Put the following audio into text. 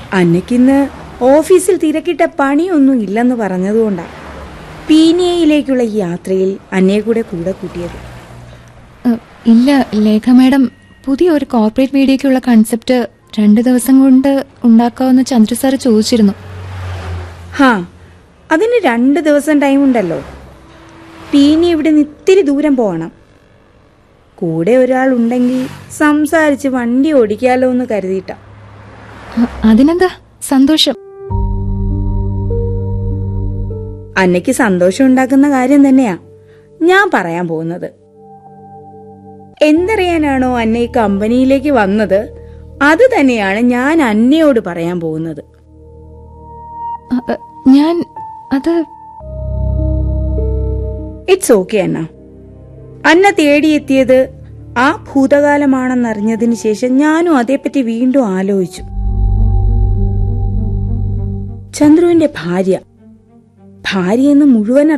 അന്നയ്ക്കിന്ന് ഓഫീസിൽ തിരക്കിട്ട പണിയൊന്നും ഇല്ലെന്ന് പറഞ്ഞതുകൊണ്ടാ പീനിയയിലേക്കുള്ള ഈ യാത്രയിൽ അന്നയെ കൂടെ കൂടെ കൂട്ടിയത് ഏ, ഇല്ല ലേഖ മാഡം പുതിയ ഒരു കോർപ്പറേറ്റ് മീഡിയയ്ക്കുള്ള കൺസെപ്റ്റ് രണ്ട് ദിവസം കൊണ്ട് ഉണ്ടാക്കാമെന്ന് ചന്ദ്ര സാർ ചോദിച്ചിരുന്നു ഹാ അതിന് രണ്ട് ദിവസം ടൈം ഉണ്ടല്ലോ പീനി ഇവിടെ നിന്ന് ഇത്തിരി ദൂരം പോകണം കൂടെ ഒരാൾ ഉണ്ടെങ്കിൽ സംസാരിച്ച് വണ്ടി ഓടിക്കാലോ എന്ന് കരുതിയിട്ടാ അ, അതിനെന്താ സന്തോഷം അന്നയ്ക്ക് സന്തോഷം ഉണ്ടാക്കുന്ന കാര്യം തന്നെയാ ഞാൻ പറയാൻ പോകുന്നത് എന്തറിയാനാണോ അന്ന ഈ കമ്പനിയിലേക്ക് വന്നത് അത് തന്നെയാണ് ഞാൻ അന്നയോട് പറയാൻ പോകുന്നത് അ, അ, ഞാൻ അത് ഇറ്റ്സ് ഓക്കെ അന്ന അന്ന തേടിയെത്തിയത് ആ ഭൂതകാലമാണെന്നറിഞ്ഞതിന് ശേഷം ഞാനും അതേപ്പറ്റി വീണ്ടും ആലോചിച്ചു ചന്ദ്രുവിന്റെ ഭാര്യ ഭാര്യയെന്ന് മുഴുവൻ